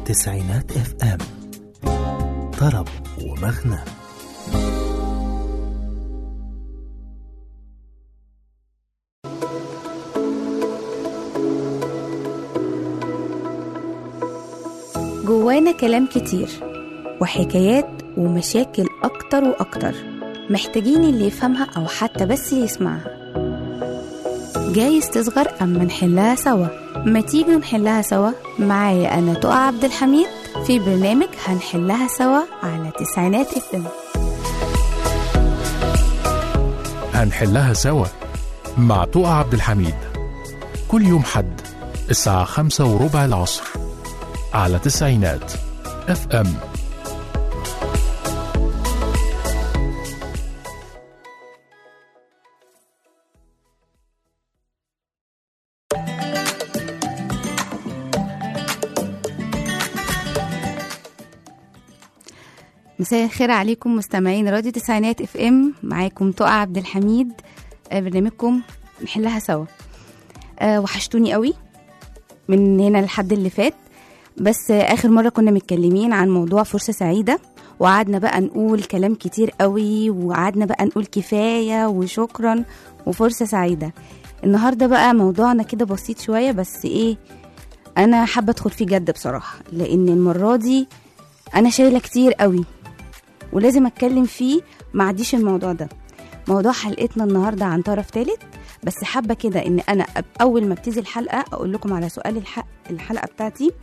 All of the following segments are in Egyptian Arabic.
تسعينات اف ام طرب ومغنى جوانا كلام كتير وحكايات ومشاكل أكتر وأكتر محتاجين اللي يفهمها أو حتى بس يسمعها جايز تصغر أما نحلها سوا ما تيجي نحلها سوا معايا أنا تقى عبد الحميد في برنامج هنحلها سوا على تسعينات اف ام هنحلها سوا مع طوق عبد الحميد كل يوم حد الساعة خمسة وربع العصر على تسعينات اف ام مساء الخير عليكم مستمعين راديو تسعينات اف ام معاكم تقى عبد الحميد آه، برنامجكم نحلها سوا آه، وحشتوني قوي من هنا لحد اللي فات بس آه، اخر مره كنا متكلمين عن موضوع فرصه سعيده وقعدنا بقى نقول كلام كتير قوي وقعدنا بقى نقول كفايه وشكرا وفرصه سعيده النهارده بقى موضوعنا كده بسيط شويه بس ايه انا حابه ادخل فيه جد بصراحه لان المره دي انا شايله كتير قوي ولازم اتكلم فيه ما عديش الموضوع ده موضوع حلقتنا النهارده عن طرف ثالث بس حابه كده ان انا أب- اول ما ابتدي الحلقه اقول لكم على سؤال الحق الحلقه بتاعتي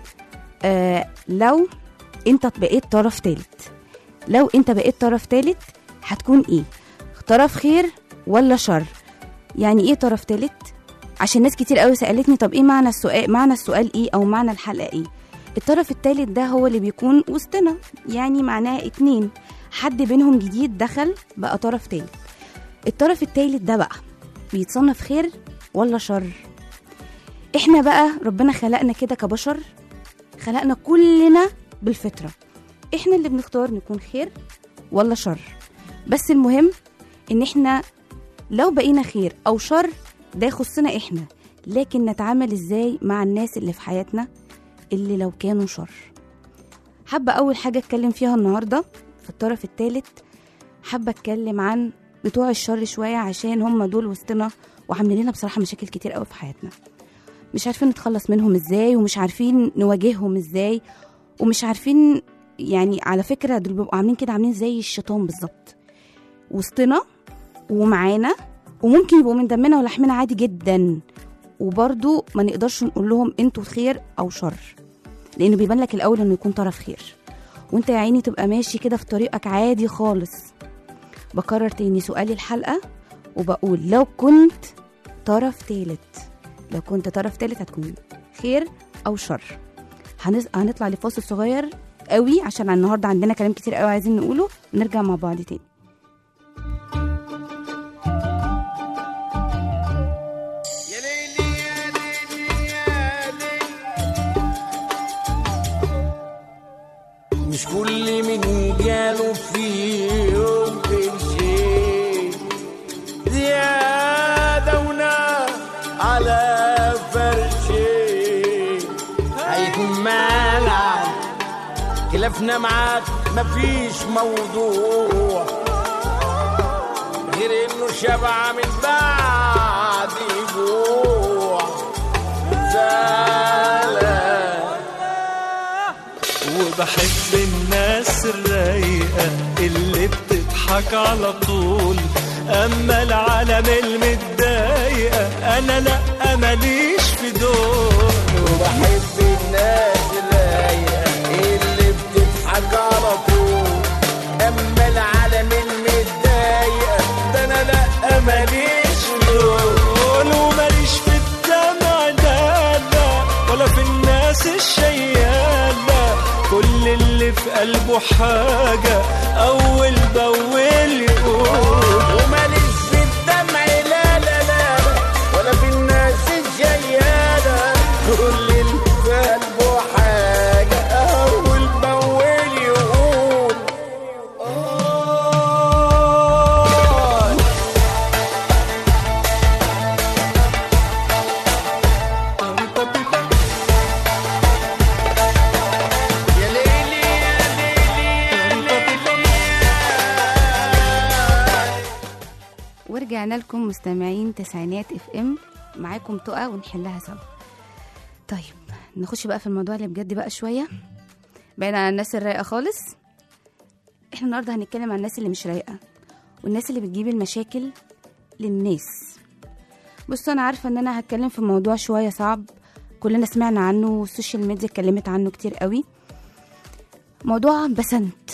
آه لو انت بقيت طرف ثالث لو انت بقيت طرف ثالث هتكون ايه طرف خير ولا شر يعني ايه طرف ثالث عشان ناس كتير قوي سالتني طب ايه معنى السؤال معنى السؤال ايه او معنى الحلقه ايه الطرف الثالث ده هو اللي بيكون وسطنا يعني معناه اتنين حد بينهم جديد دخل بقى طرف تالت الطرف التالت ده بقى بيتصنف خير ولا شر احنا بقى ربنا خلقنا كده كبشر خلقنا كلنا بالفطرة احنا اللي بنختار نكون خير ولا شر بس المهم ان احنا لو بقينا خير او شر ده يخصنا احنا لكن نتعامل ازاي مع الناس اللي في حياتنا اللي لو كانوا شر حابة أول حاجة أتكلم فيها النهاردة في الطرف الثالث حابة أتكلم عن بتوع الشر شوية عشان هم دول وسطنا وعاملين لنا بصراحة مشاكل كتير قوي في حياتنا مش عارفين نتخلص منهم ازاي ومش عارفين نواجههم ازاي ومش عارفين يعني على فكرة دول بيبقوا عاملين كده عاملين زي الشيطان بالظبط وسطنا ومعانا وممكن يبقوا من دمنا ولحمنا عادي جدا وبرضو ما نقدرش نقول لهم انتوا خير او شر لانه بيبان لك الاول انه يكون طرف خير وانت يا عيني تبقى ماشي كده في طريقك عادي خالص بكرر تاني سؤالي الحلقه وبقول لو كنت طرف تالت لو كنت طرف تالت هتكون خير او شر هنز... هنطلع لفاصل صغير قوي عشان النهارده عندنا كلام كتير قوي عايزين نقوله ونرجع مع بعض تاني يا ليلي يا ليلي يا ليلي مش كل من جاله في يوم شيء زيادة ونار على فرشي هيكون مالع خلافنا معاك مفيش موضوع غير انه شبع من بعد جوع زعلان وبحب الناس الرايقة اللي بتضحك على طول أما العالم المتضايقة أنا لأ ماليش في دول وبحب الناس الرايقة اللي بتضحك على طول اما العالم المتضايقة ده انا لا ماليش دول وماليش في الدمع لا لا ولا في الناس الشيالة كل اللي في قلبه حاجة أول بأول يقول وماليش في الدمع لا لا لا ولا في الناس الجيالة كل اللي في قلبه حاجة أول بأول يقول آه ورجعنا لكم مستمعين تسعينات اف ام معاكم تقى ونحلها سوا طيب نخش بقى في الموضوع اللي بجد بقى شويه بعيد عن الناس الرايقه خالص احنا النهارده هنتكلم عن الناس اللي مش رايقه والناس اللي بتجيب المشاكل للناس بصوا انا عارفه ان انا هتكلم في موضوع شويه صعب كلنا سمعنا عنه والسوشيال ميديا اتكلمت عنه كتير قوي موضوع بسنت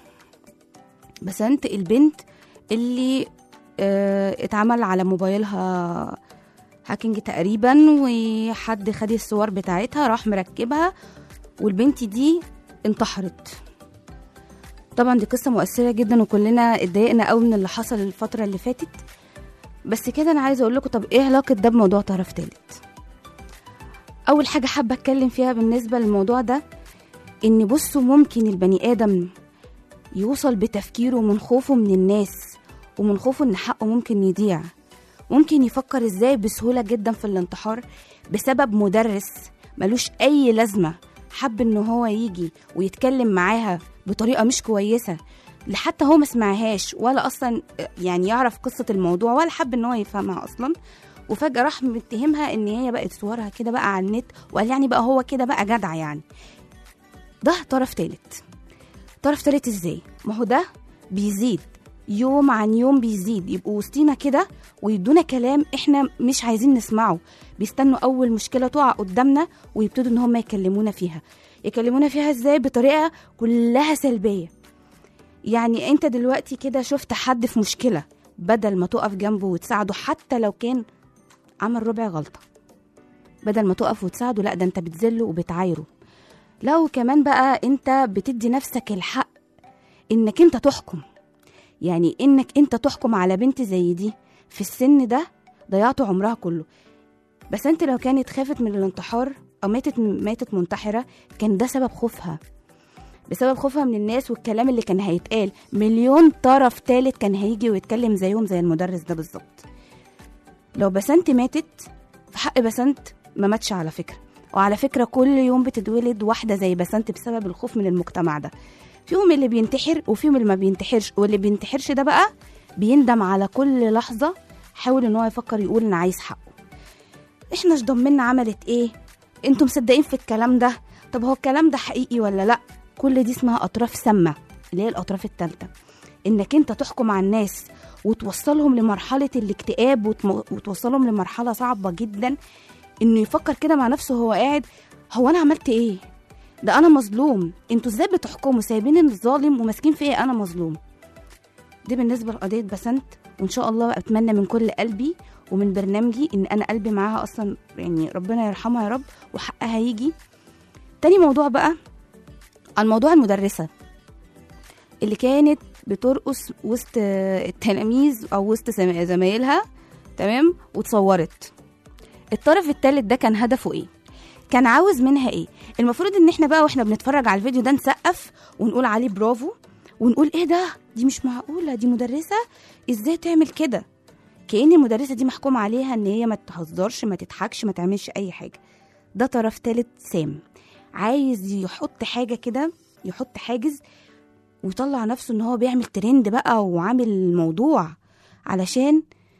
بسنت البنت اللي اه اتعمل على موبايلها هاكينج تقريبا وحد خد الصور بتاعتها راح مركبها والبنت دي انتحرت طبعا دي قصه مؤثره جدا وكلنا اتضايقنا قوي من اللي حصل الفتره اللي فاتت بس كده انا عايزه اقول لكم طب ايه علاقه ده بموضوع طرف تالت اول حاجه حابه اتكلم فيها بالنسبه للموضوع ده ان بصوا ممكن البني ادم يوصل بتفكيره من خوفه من الناس ومن خوفه ان حقه ممكن يضيع ممكن يفكر ازاي بسهوله جدا في الانتحار بسبب مدرس ملوش اي لازمه حب ان هو يجي ويتكلم معاها بطريقه مش كويسه لحتى هو ما سمعهاش ولا اصلا يعني يعرف قصه الموضوع ولا حب ان هو يفهمها اصلا وفجاه راح متهمها ان هي بقت صورها كده بقى على النت وقال يعني بقى هو كده بقى جدع يعني ده طرف تالت طرف تالت ازاي ما هو ده بيزيد يوم عن يوم بيزيد يبقوا وسطينا كده ويدونا كلام احنا مش عايزين نسمعه بيستنوا اول مشكله تقع قدامنا ويبتدوا ان هم يكلمونا فيها يكلمونا فيها ازاي بطريقه كلها سلبيه يعني انت دلوقتي كده شفت حد في مشكله بدل ما تقف جنبه وتساعده حتى لو كان عمل ربع غلطه بدل ما تقف وتساعده لا ده انت بتذله وبتعايره لو كمان بقى انت بتدي نفسك الحق انك انت تحكم يعني انك انت تحكم على بنت زي دي في السن ده ضيعت عمرها كله بس انت لو كانت خافت من الانتحار او ماتت ماتت منتحره كان ده سبب خوفها بسبب خوفها من الناس والكلام اللي كان هيتقال مليون طرف تالت كان هيجي ويتكلم زيهم زي المدرس ده بالظبط لو بسنت ماتت في حق بسنت ما ماتش على فكره وعلى فكره كل يوم بتتولد واحده زي بسنت بسبب الخوف من المجتمع ده فيهم اللي بينتحر وفيهم اللي ما بينتحرش واللي بينتحرش ده بقى بيندم على كل لحظه حاول ان هو يفكر يقول انا عايز حقه احنا مش ضمنا عملت ايه انتوا مصدقين في الكلام ده طب هو الكلام ده حقيقي ولا لا كل دي اسمها اطراف سامه اللي هي الاطراف الثالثه انك انت تحكم على الناس وتوصلهم لمرحله الاكتئاب وتم... وتوصلهم لمرحله صعبه جدا انه يفكر كده مع نفسه وهو قاعد هو انا عملت ايه ده انا مظلوم انتوا ازاي بتحكموا سايبين الظالم وماسكين في ايه انا مظلوم دي بالنسبه لقضيه بسنت وان شاء الله اتمنى من كل قلبي ومن برنامجي ان انا قلبي معاها اصلا يعني ربنا يرحمها يا رب وحقها يجي تاني موضوع بقى عن موضوع المدرسه اللي كانت بترقص وسط التلاميذ او وسط زم- زمايلها تمام وتصورت الطرف التالت ده كان هدفه ايه كان عاوز منها ايه المفروض ان احنا بقى واحنا بنتفرج على الفيديو ده نسقف ونقول عليه برافو ونقول ايه ده دي مش معقوله دي مدرسه ازاي تعمل كده كأن المدرسة دي محكوم عليها إن هي ما تهزرش ما تضحكش ما تعملش أي حاجة ده طرف تالت سام عايز يحط حاجة كده يحط حاجز ويطلع نفسه إن هو بيعمل ترند بقى وعامل موضوع علشان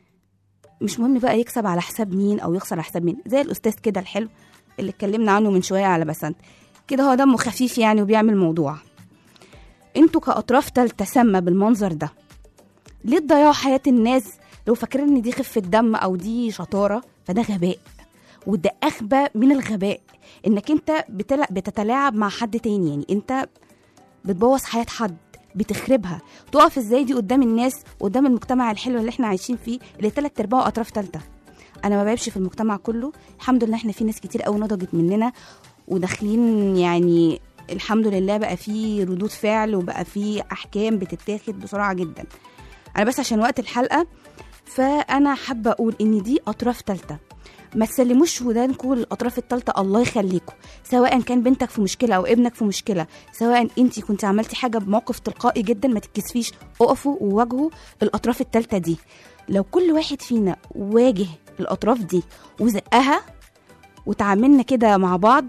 مش مهم بقى يكسب على حساب مين أو يخسر على حساب مين زي الأستاذ كده الحلو اللي اتكلمنا عنه من شوية على بسنت كده هو دمه خفيف يعني وبيعمل موضوع انتوا كأطراف تالتة سامة بالمنظر ده ليه تضيعوا حياة الناس لو فاكرين ان دي خفة دم او دي شطارة فده غباء وده اغبى من الغباء انك انت بتلع... بتتلاعب مع حد تاني يعني انت بتبوظ حياة حد بتخربها تقف ازاي دي قدام الناس قدام المجتمع الحلو اللي احنا عايشين فيه اللي تلات ارباعه اطراف تالتة انا ما بعيبش في المجتمع كله الحمد لله احنا في ناس كتير قوي نضجت مننا وداخلين يعني الحمد لله بقى في ردود فعل وبقى في احكام بتتاخد بسرعه جدا انا بس عشان وقت الحلقه فانا حابه اقول ان دي اطراف تالتة ما تسلموش ودانكم للاطراف التالتة الله يخليكم سواء كان بنتك في مشكله او ابنك في مشكله سواء انت كنت عملتي حاجه بموقف تلقائي جدا ما تتكسفيش اقفوا وواجهوا الاطراف التالتة دي لو كل واحد فينا واجه الاطراف دي وزقها وتعاملنا كده مع بعض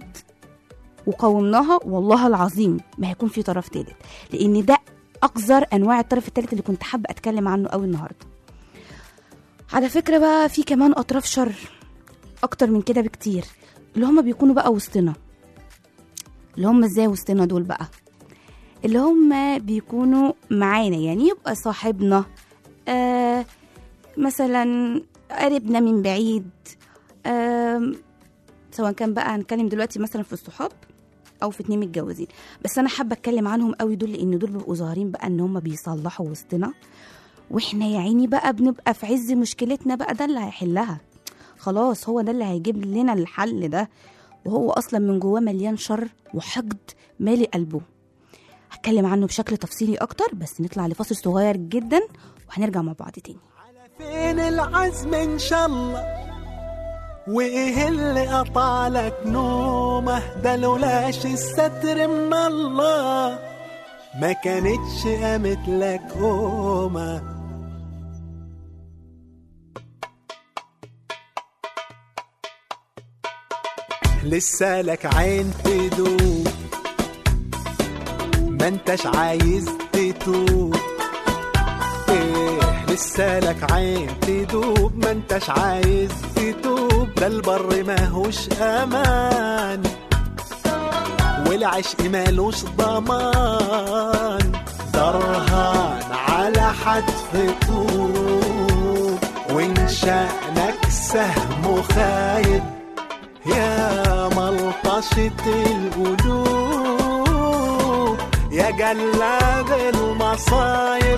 وقومناها والله العظيم ما هيكون في طرف تالت لان ده اقذر انواع الطرف التالت اللي كنت حابه اتكلم عنه قوي النهارده على فكرة بقى في كمان أطراف شر أكتر من كده بكتير اللي هم بيكونوا بقى وسطنا اللي هم ازاي وسطنا دول بقى اللي هم بيكونوا معانا يعني يبقى صاحبنا آه مثلا قريبنا من بعيد آه سواء كان بقى هنتكلم دلوقتي مثلا في الصحاب او في اتنين متجوزين بس انا حابه اتكلم عنهم قوي دول لان دول بيبقوا ظاهرين بقى ان هم بيصلحوا وسطنا واحنا يا عيني بقى بنبقى في عز مشكلتنا بقى ده اللي هيحلها خلاص هو ده اللي هيجيب لنا الحل ده وهو اصلا من جواه مليان شر وحقد مالي قلبه هتكلم عنه بشكل تفصيلي اكتر بس نطلع لفاصل صغير جدا وهنرجع مع بعض تاني فين العزم ان شاء الله وايه اللي قطع لك نومه ده لولاش الستر من الله ما كانتش قامت لك قومه لسه لك عين تدوب ما انتش عايز تتوب ايه لسه لك عين تدوب ما انتش عايز تتوب ده البر ماهوش امان والعشق مالوش ضمان درهان على حتف طوب وان شأنك سهم خايب يا ملطشة القلوب يا جلاد المصايب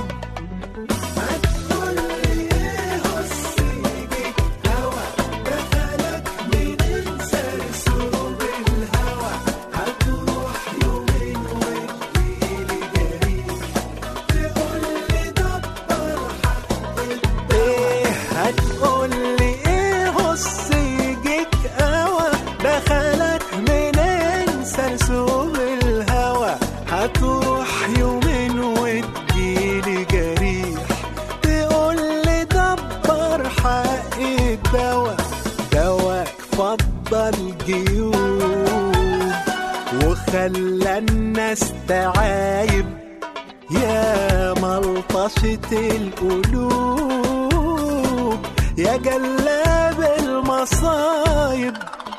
ايه هتقول لي ايه هص يجيك قوى دخلك منين سرسوب الهوى هتروح يومين وتجيلي جريح تقول لي دبر حق الدواء دواك فضل جيوب وخلى الناس تعايب يا ملطشة القلوب يا جلاب المصايب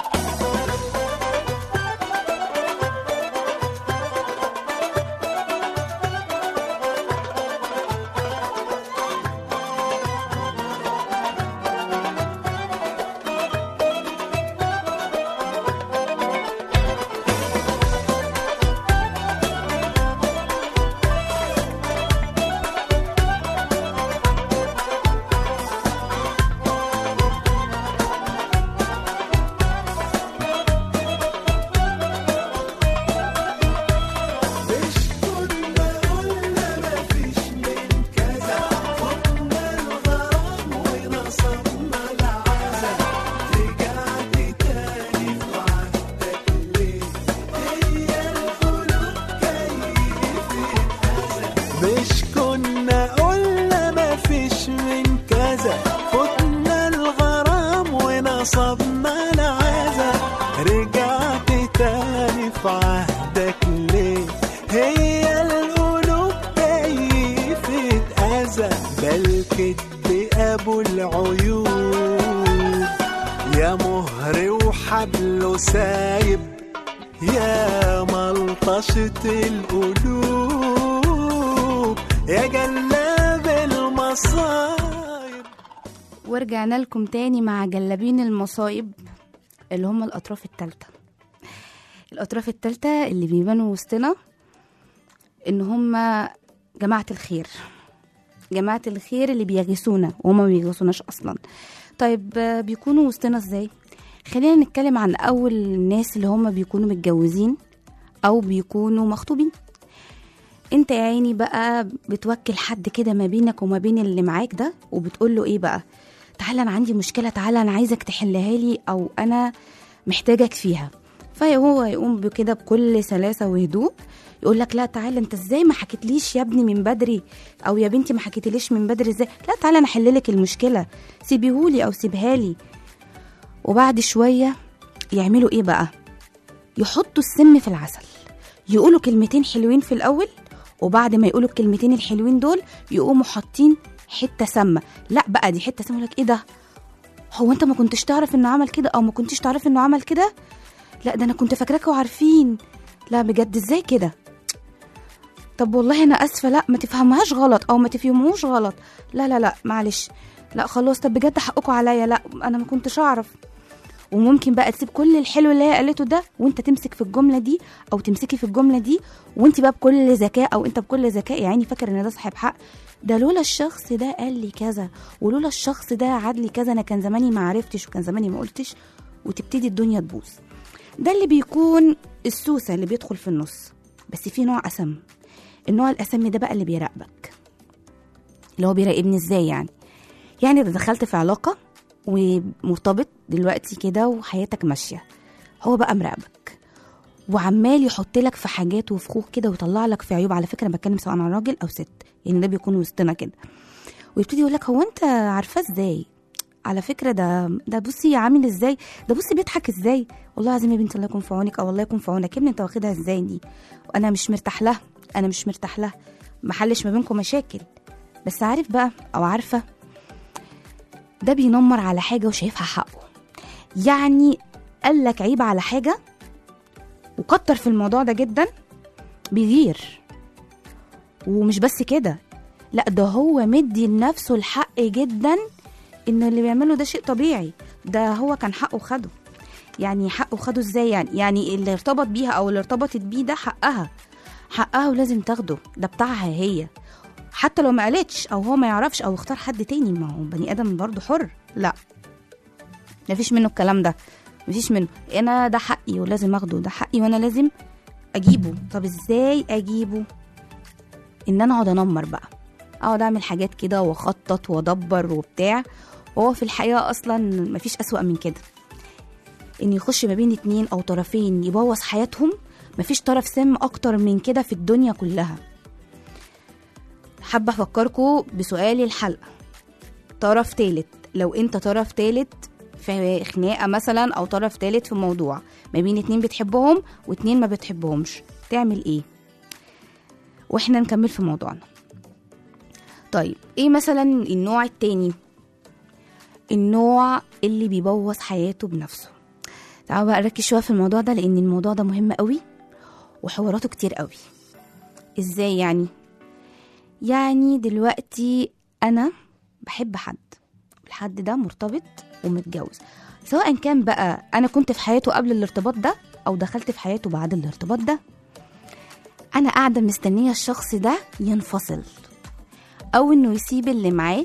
مش كنا قلنا ما فيش من كذا فتنا الغرام ونصبنا العزا رجعت تاني في عهدك ليه هي القلوب كيفة أذى ده الكدب أبو العيوب يا مهر وحبله سايب يا ملطشة القلوب يا جلاب المصايب ورجعنا لكم تاني مع جلابين المصايب اللي هم الأطراف التالتة الأطراف التالتة اللي بيبانوا وسطنا إن هم جماعة الخير جماعة الخير اللي بيغيثونا وهما ما بيغيثوناش أصلا طيب آه، بيكونوا وسطنا إزاي؟ خلينا نتكلم عن أول الناس اللي هم بيكونوا متجوزين أو بيكونوا مخطوبين انت يا عيني بقى بتوكل حد كده ما بينك وما بين اللي معاك ده وبتقول له ايه بقى تعالى انا عندي مشكله تعالى انا عايزك تحلها لي او انا محتاجك فيها فهو يقوم بكده بكل سلاسه وهدوء يقول لك لا تعالى انت ازاي ما حكيتليش يا ابني من بدري او يا بنتي ما حكيتليش من بدري ازاي لا تعالى انا احللك المشكله سيبيهولي او سيبها لي وبعد شويه يعملوا ايه بقى يحطوا السم في العسل يقولوا كلمتين حلوين في الاول وبعد ما يقولوا الكلمتين الحلوين دول يقوموا حاطين حته سامه لا بقى دي حته سامه لك ايه ده هو انت ما كنتش تعرف انه عمل كده او ما كنتش تعرف انه عمل كده لا ده انا كنت فاكراكوا عارفين لا بجد ازاي كده طب والله انا اسفه لا ما تفهمهاش غلط او ما تفهموش غلط لا لا لا معلش لا خلاص طب بجد حقكم عليا لا انا ما كنتش اعرف وممكن بقى تسيب كل الحلو اللي هي قالته ده وانت تمسك في الجمله دي او تمسكي في الجمله دي وانت بقى بكل ذكاء او انت بكل ذكاء يعني فاكر ان ده صاحب حق ده لولا الشخص ده قال لي كذا ولولا الشخص ده عاد لي كذا انا كان زماني ما عرفتش وكان زماني ما قلتش وتبتدي الدنيا تبوظ ده اللي بيكون السوسه اللي بيدخل في النص بس في نوع اسم النوع الاسم ده بقى اللي بيراقبك اللي هو بيراقبني ازاي يعني يعني ده دخلت في علاقه ومرتبط دلوقتي كده وحياتك ماشيه هو بقى مراقبك وعمال يحط لك في حاجات وفخوخ كده ويطلع لك في عيوب على فكره أنا بتكلم سواء عن راجل او ست يعني ده بيكون وسطنا كده ويبتدي يقول لك هو انت عارفاه ازاي على فكره ده ده بصي عامل ازاي ده بصي بيضحك ازاي والله العظيم يا بنتي الله يكون في عونك او الله يكون في عونك يا ابني انت واخدها ازاي دي وانا مش مرتاح لها انا مش مرتاح لها محلش ما بينكم مشاكل بس عارف بقى او عارفه ده بينمر على حاجه وشايفها حقه يعني قال لك عيب على حاجه وكتر في الموضوع ده جدا بيغير ومش بس كده لا ده هو مدي لنفسه الحق جدا ان اللي بيعمله ده شيء طبيعي ده هو كان حقه خده يعني حقه خده ازاي يعني يعني اللي ارتبط بيها او اللي ارتبطت بيه ده حقها حقها ولازم تاخده ده بتاعها هي حتى لو ما قالتش او هو ما يعرفش او اختار حد تاني ما هو بني ادم برضه حر لا مفيش منه الكلام ده مفيش منه انا ده حقي ولازم اخده ده حقي وانا لازم اجيبه طب ازاي اجيبه ان انا اقعد انمر بقى اقعد اعمل حاجات كده واخطط وادبر وبتاع وهو في الحقيقه اصلا مفيش اسوأ من كده ان يخش ما بين اتنين او طرفين يبوظ حياتهم مفيش طرف سم اكتر من كده في الدنيا كلها حابه افكركم بسؤال الحلقه طرف تالت لو انت طرف تالت في خناقه مثلا او طرف تالت في موضوع ما بين اتنين بتحبهم واتنين ما بتحبهمش تعمل ايه واحنا نكمل في موضوعنا طيب ايه مثلا النوع التاني النوع اللي بيبوظ حياته بنفسه تعالوا بقى نركز شويه في الموضوع ده لان الموضوع ده مهم قوي وحواراته كتير قوي ازاي يعني يعني دلوقتي انا بحب حد الحد ده مرتبط ومتجوز سواء كان بقى انا كنت في حياته قبل الارتباط ده او دخلت في حياته بعد الارتباط ده انا قاعده مستنيه الشخص ده ينفصل او انه يسيب اللي معاه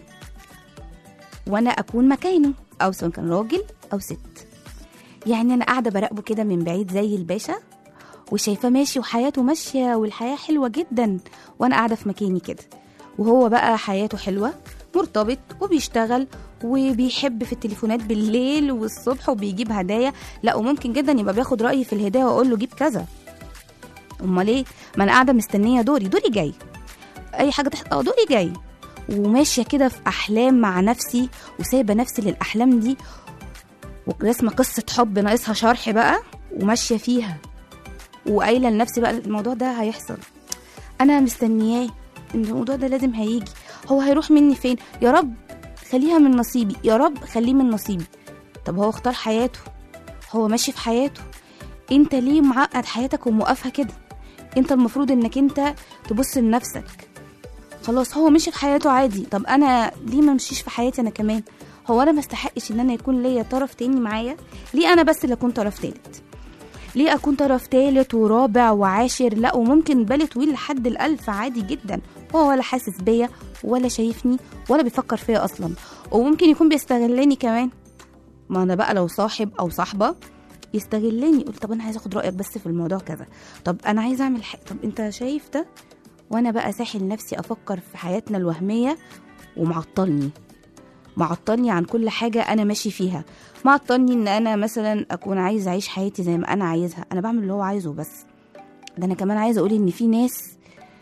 وانا اكون مكانه او سواء كان راجل او ست يعني انا قاعده براقبه كده من بعيد زي الباشا وشايفاه ماشي وحياته ماشيه والحياه حلوه جدا وانا قاعده في مكاني كده وهو بقى حياته حلوه مرتبط وبيشتغل وبيحب في التليفونات بالليل والصبح وبيجيب هدايا لا وممكن جدا يبقى بياخد رايي في الهدايا واقول له جيب كذا امال ايه ما انا قاعده مستنيه دوري دوري جاي اي حاجه تحصل اه دوري جاي وماشيه كده في احلام مع نفسي وسايبه نفسي للاحلام دي ورسمه قصه حب ناقصها شرح بقى وماشيه فيها وقايله لنفسي بقى الموضوع ده هيحصل انا مستنياه ان الموضوع ده لازم هيجي هو هيروح مني فين يا رب خليها من نصيبي يا رب خليه من نصيبي طب هو اختار حياته هو ماشي في حياته انت ليه معقد حياتك وموقفها كده انت المفروض انك انت تبص لنفسك خلاص هو مشي في حياته عادي طب انا ليه ما مشيش في حياتي انا كمان هو انا ما استحقش ان انا يكون ليا طرف تاني معايا ليه انا بس اللي اكون طرف تالت ليه اكون طرف تالت ورابع وعاشر لا وممكن بالي طويل لحد الالف عادي جدا هو ولا حاسس بيا ولا شايفني ولا بيفكر فيا اصلا وممكن يكون بيستغلني كمان ما انا بقى لو صاحب او صاحبه يستغلني يقول طب انا عايز اخد رايك بس في الموضوع كذا طب انا عايز اعمل حاجه طب انت شايف ده وانا بقى ساحل نفسي افكر في حياتنا الوهميه ومعطلني معطلني عن كل حاجه انا ماشي فيها معطلني ان انا مثلا اكون عايز اعيش حياتي زي ما انا عايزها انا بعمل اللي هو عايزه بس ده انا كمان عايزه اقول ان في ناس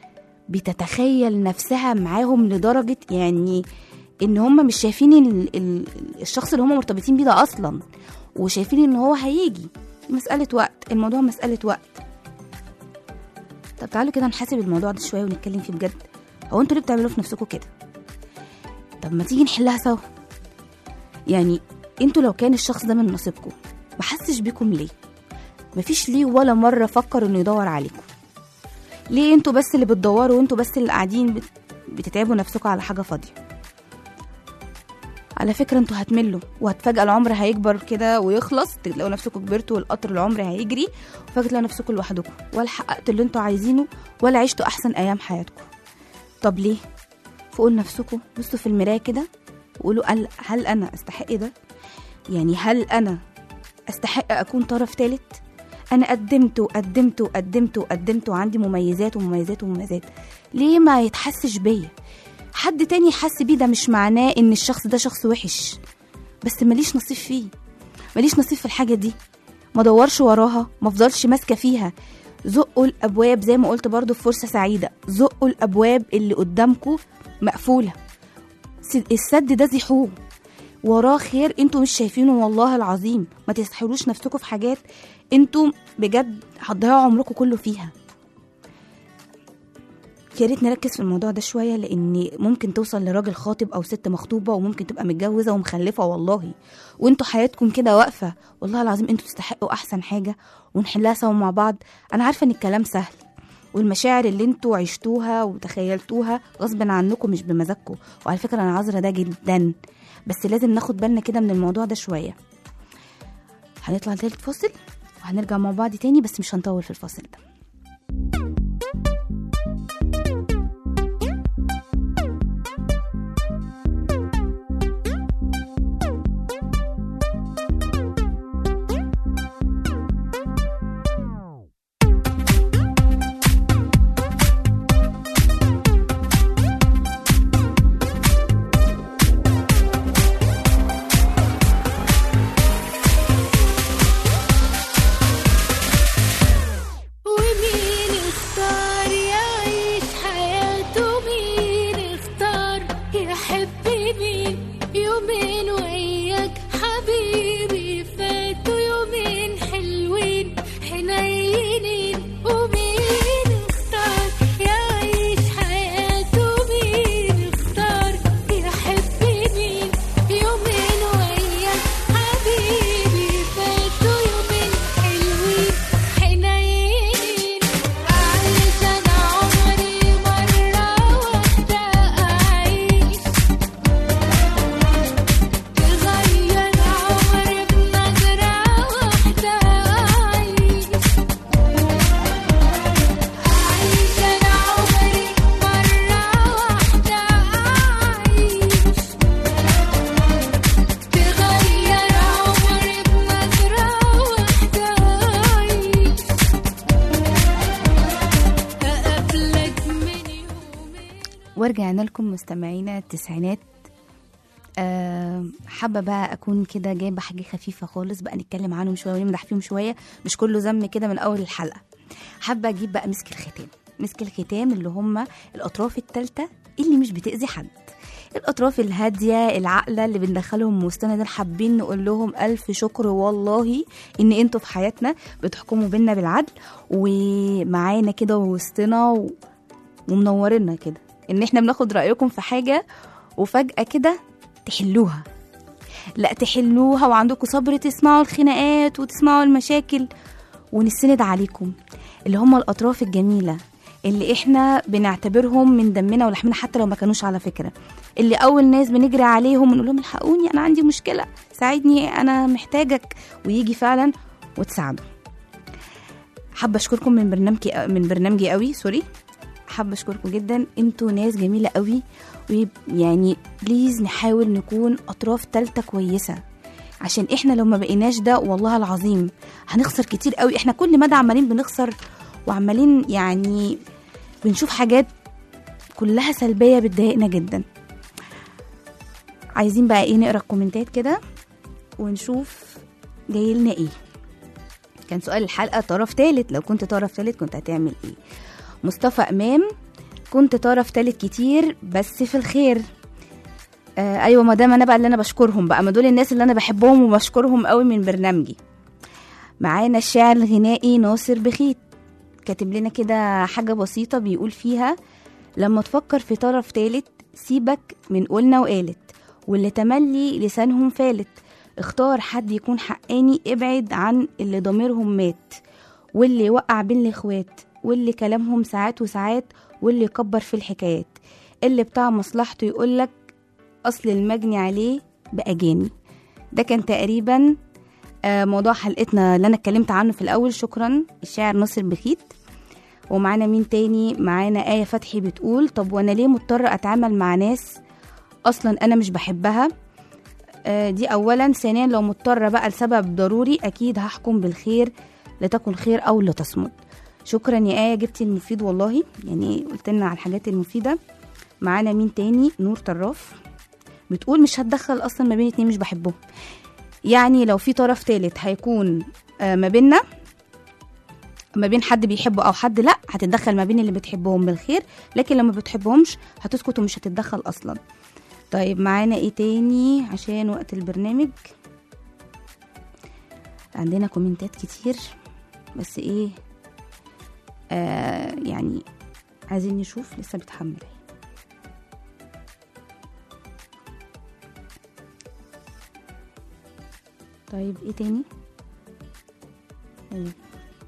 بتتخيل نفسها معاهم لدرجه يعني ان هم مش شايفين ال- ال- الشخص اللي هم مرتبطين بيه ده اصلا وشايفين ان هو هيجي مساله وقت الموضوع مساله وقت طب تعالوا كده نحاسب الموضوع ده شويه ونتكلم فيه بجد هو انتوا ليه بتعملوا في نفسكم كده طب ما تيجي نحلها سوا يعني انتوا لو كان الشخص ده من نصيبكم ما حسش بيكم ليه مفيش ليه ولا مره فكر انه يدور عليكم ليه انتوا بس اللي بتدوروا وانتوا بس اللي قاعدين بت... بتتعبوا نفسكم على حاجه فاضيه على فكره انتوا هتملوا وهتفاجئ العمر هيكبر كده ويخلص تلاقوا نفسكم كبرتوا والقطر العمر هيجري وفجاه تلاقوا نفسكم لوحدكم ولا حققتوا اللي انتوا عايزينه ولا عشتوا احسن ايام حياتكم طب ليه فوقوا لنفسكم بصوا في المرايه كده وقولوا هل, هل انا استحق ده يعني هل انا استحق اكون طرف ثالث انا قدمت وقدمت وقدمت وقدمت وعندي مميزات ومميزات ومميزات ليه ما يتحسش بيا حد تاني يحس بيه ده مش معناه ان الشخص ده شخص وحش بس ماليش نصيب فيه ماليش نصيب في الحاجه دي ما دورش وراها ما افضلش ماسكه فيها زقوا الابواب زي ما قلت برضو في فرصه سعيده زقوا الابواب اللي قدامكم مقفوله س- السد ده زحوه وراه خير انتوا مش شايفينه والله العظيم ما تسحلوش نفسكم في حاجات انتوا بجد هتضيعوا عمركم كله فيها يا ريت نركز في الموضوع ده شويه لان ممكن توصل لراجل خاطب او ست مخطوبه وممكن تبقى متجوزه ومخلفه والله وانتوا حياتكم كده واقفه والله العظيم انتوا تستحقوا احسن حاجه ونحلها سوا مع بعض انا عارفه ان الكلام سهل والمشاعر اللي انتوا عشتوها وتخيلتوها غصب عنكم مش بمزاجكم وعلى فكره انا عذره ده جدا بس لازم ناخد بالنا كده من الموضوع ده شويه هنطلع تالت فاصل وهنرجع مع بعض تاني بس مش هنطول في الفاصل ده ومين اختار يعيش حياته مين اختار يحب مين يومين وياك حبيبي فاتوا يومين حلوين حنينين ومين اختار يعيش حياته مين اختار يحب مين يومين وياك حبيبي فاتوا يومين حلوين حنينين أعيش أنا عمري مرة واحدة أعيش تغير عمري بنظرة واحدة أعيش أعيش أنا عمري مرة واحدة أعيش تغير عمري بنظرة واحدة أعيش أقابلك من يومين ورجعنا لكم مستمعينا التسعينات أه حابه بقى اكون كده جايبه حاجه خفيفه خالص بقى نتكلم عنهم شويه ونمدح فيهم شويه مش كله ذم كده من اول الحلقه حابه اجيب بقى مسك الختام مسك الختام اللي هم الاطراف الثالثه اللي مش بتاذي حد الاطراف الهاديه العاقله اللي بندخلهم وسطنا دول حابين نقول لهم الف شكر والله ان انتوا في حياتنا بتحكموا بينا بالعدل ومعانا كده وسطنا و... ومنورنا كده ان احنا بناخد رايكم في حاجه وفجاه كده تحلوها لا تحلوها وعندكم صبر تسمعوا الخناقات وتسمعوا المشاكل ونسند عليكم اللي هم الاطراف الجميله اللي احنا بنعتبرهم من دمنا ولحمنا حتى لو ما كانوش على فكره اللي اول ناس بنجري عليهم ونقول لهم الحقوني انا عندي مشكله ساعدني انا محتاجك ويجي فعلا وتساعده حابه اشكركم من برنامجي من برنامجي قوي سوري حابه اشكركم جدا انتوا ناس جميله قوي ويعني بليز نحاول نكون اطراف تالتة كويسه عشان احنا لو ما بقيناش ده والله العظيم هنخسر كتير قوي احنا كل مدى عمالين بنخسر وعمالين يعني بنشوف حاجات كلها سلبيه بتضايقنا جدا عايزين بقى ايه نقرا الكومنتات كده ونشوف جاي لنا ايه كان سؤال الحلقه طرف تالت لو كنت طرف تالت كنت هتعمل ايه مصطفى امام كنت طرف تالت كتير بس في الخير آه ايوه ما دام انا بقى اللي انا بشكرهم بقى ما دول الناس اللي انا بحبهم وبشكرهم قوي من برنامجي معانا الشاعر الغنائي ناصر بخيت كاتب لنا كده حاجه بسيطه بيقول فيها لما تفكر في طرف تالت سيبك من قلنا وقالت واللي تملي لسانهم فالت اختار حد يكون حقاني ابعد عن اللي ضميرهم مات واللي وقع بين الاخوات واللي كلامهم ساعات وساعات واللي يكبر في الحكايات اللي بتاع مصلحته يقولك اصل المجني عليه باجاني ده كان تقريبا آه، موضوع حلقتنا اللي انا اتكلمت عنه في الاول شكرا الشاعر ناصر بخيت ومعانا مين تاني معانا آية فتحي بتقول طب وانا ليه مضطرة اتعامل مع ناس اصلا انا مش بحبها آه، دي اولا ثانيا لو مضطرة بقى لسبب ضروري اكيد هحكم بالخير لتكن خير او لتصمت شكرا يا آية جبتي المفيد والله يعني قلت لنا على الحاجات المفيدة معانا مين تاني نور طراف بتقول مش هتدخل اصلا ما بين اتنين مش بحبهم يعني لو في طرف تالت هيكون آه، ما بيننا ما بين حد بيحبه او حد لا هتتدخل ما بين اللي بتحبهم بالخير لكن لما بتحبهمش هتسكت ومش هتتدخل اصلا طيب معانا ايه تاني عشان وقت البرنامج عندنا كومنتات كتير بس ايه آه يعني عايزين نشوف لسه بتحمل اهي طيب ايه تاني طيب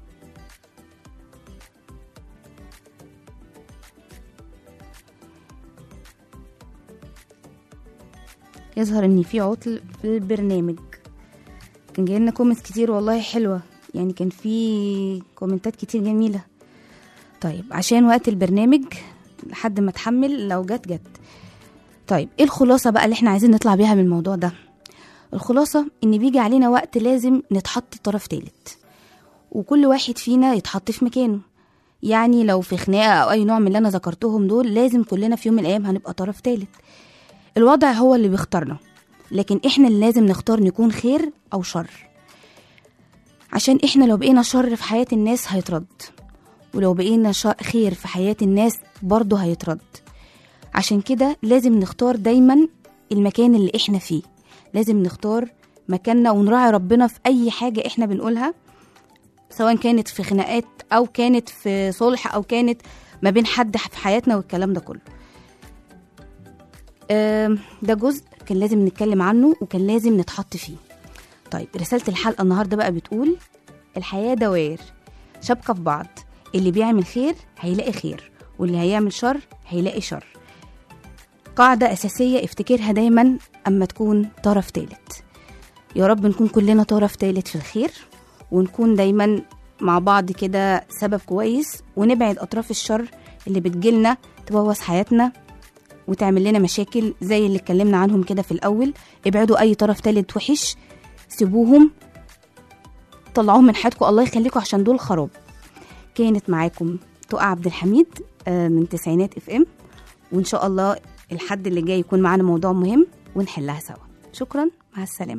يظهر ان في عطل في البرنامج كان جاي لنا كومنتس كتير والله حلوه يعني كان في كومنتات كتير جميله طيب عشان وقت البرنامج لحد ما اتحمل لو جت جت طيب ايه الخلاصه بقى اللي احنا عايزين نطلع بيها من الموضوع ده الخلاصه ان بيجي علينا وقت لازم نتحط طرف تالت وكل واحد فينا يتحط في مكانه يعني لو في خناقه او اي نوع من اللي انا ذكرتهم دول لازم كلنا في يوم من الايام هنبقى طرف تالت الوضع هو اللي بيختارنا لكن احنا اللي لازم نختار نكون خير او شر عشان احنا لو بقينا شر في حياة الناس هيترد ولو بقينا شا- خير في حياة الناس برضه هيترد عشان كده لازم نختار دايما المكان اللي احنا فيه لازم نختار مكاننا ونراعي ربنا في اي حاجة احنا بنقولها سواء كانت في خناقات او كانت في صلح او كانت ما بين حد في حياتنا والكلام ده كله آم، ده جزء كان لازم نتكلم عنه وكان لازم نتحط فيه طيب رسالة الحلقة النهاردة بقى بتقول الحياة دوائر شبكة في بعض اللي بيعمل خير هيلاقي خير واللي هيعمل شر هيلاقي شر قاعدة أساسية افتكرها دايما أما تكون طرف تالت يا رب نكون كلنا طرف تالت في الخير ونكون دايما مع بعض كده سبب كويس ونبعد أطراف الشر اللي بتجيلنا تبوظ حياتنا وتعمل لنا مشاكل زي اللي اتكلمنا عنهم كده في الأول ابعدوا أي طرف تالت وحش سيبوهم طلعوهم من حياتكم الله يخليكم عشان دول خراب كانت معاكم تقى عبد الحميد آه، من تسعينات اف ام وان شاء الله الحد اللي جاي يكون معانا موضوع مهم ونحلها سوا شكرا مع السلامه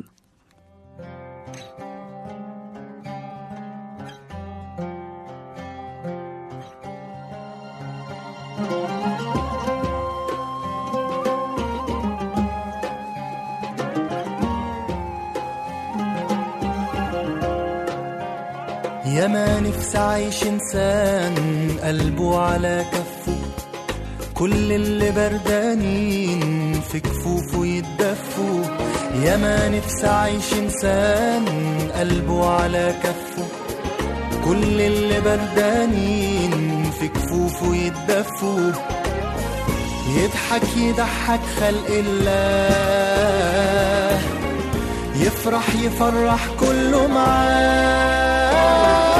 يا ما نفسي عايش انسان قلبه على كفه كل اللي بردانين في كفوفه يتدفوا يا ما نفسي عايش انسان قلبه على كفه كل اللي بردانين في كفوفه يتدفوا يضحك يضحك خلق الله يفرح يفرح كله معاه